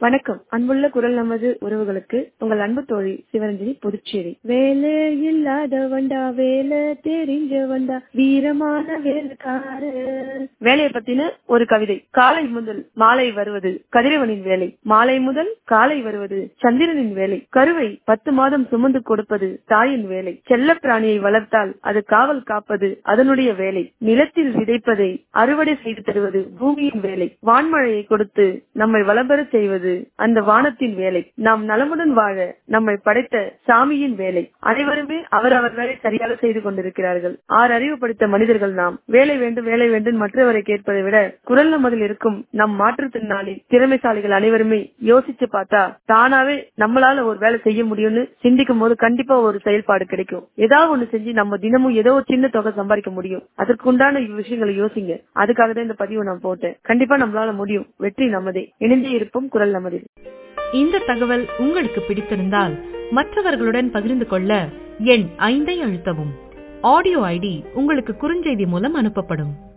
வணக்கம் அன்புள்ள குரல் நமது உறவுகளுக்கு உங்கள் அன்பு தோழி சிவரஞ்சனி புதுச்சேரி வேலை இல்லாத வண்டா வேலை தெரிஞ்ச வண்டா வீரமான வேலைக்கார வேலையை பத்தின ஒரு கவிதை காலை முதல் மாலை வருவது கதிரவனின் வேலை மாலை முதல் காலை வருவது சந்திரனின் வேலை கருவை பத்து மாதம் சுமந்து கொடுப்பது தாயின் வேலை செல்ல பிராணியை வளர்த்தால் அது காவல் காப்பது அதனுடைய வேலை நிலத்தில் விதைப்பதை அறுவடை செய்து தருவது பூமியின் வேலை வான்மழையை கொடுத்து நம்மை வளம்பெறச் செய்வது அந்த வானத்தின் வேலை நாம் நலமுடன் வாழ நம்மை படைத்த சாமியின் வேலை அனைவருமே அவரவர் வேலை சரியாக செய்து கொண்டிருக்கிறார்கள் ஆறு அறிவு படித்த மனிதர்கள் நாம் வேலை வேண்டும் வேலை வேண்டும் மற்றவரை கேட்பதை விட குரல் நமதில் இருக்கும் நம் மாற்றுத்திறனாளி திறமைசாலிகள் அனைவருமே யோசிச்சு பார்த்தா தானாவே நம்மளால ஒரு வேலை செய்ய முடியும்னு சிந்திக்கும் போது கண்டிப்பா ஒரு செயல்பாடு கிடைக்கும் ஏதாவது ஒண்ணு செஞ்சு நம்ம தினமும் ஏதோ ஒரு சின்ன தொகை சம்பாதிக்க முடியும் அதற்கு உண்டான விஷயங்களை யோசிங்க அதுக்காக தான் இந்த பதிவு நான் போட்டேன் கண்டிப்பா நம்மளால முடியும் வெற்றி நமதே இணைந்தே இருப்போம் குரல் நமதில் இந்த தகவல் உங்களுக்கு பிடித்திருந்தால் மற்றவர்களுடன் பகிர்ந்து கொள்ள எண் ஐந்தை அழுத்தவும் ஆடியோ ஐடி உங்களுக்கு குறுஞ்செய்தி மூலம் அனுப்பப்படும்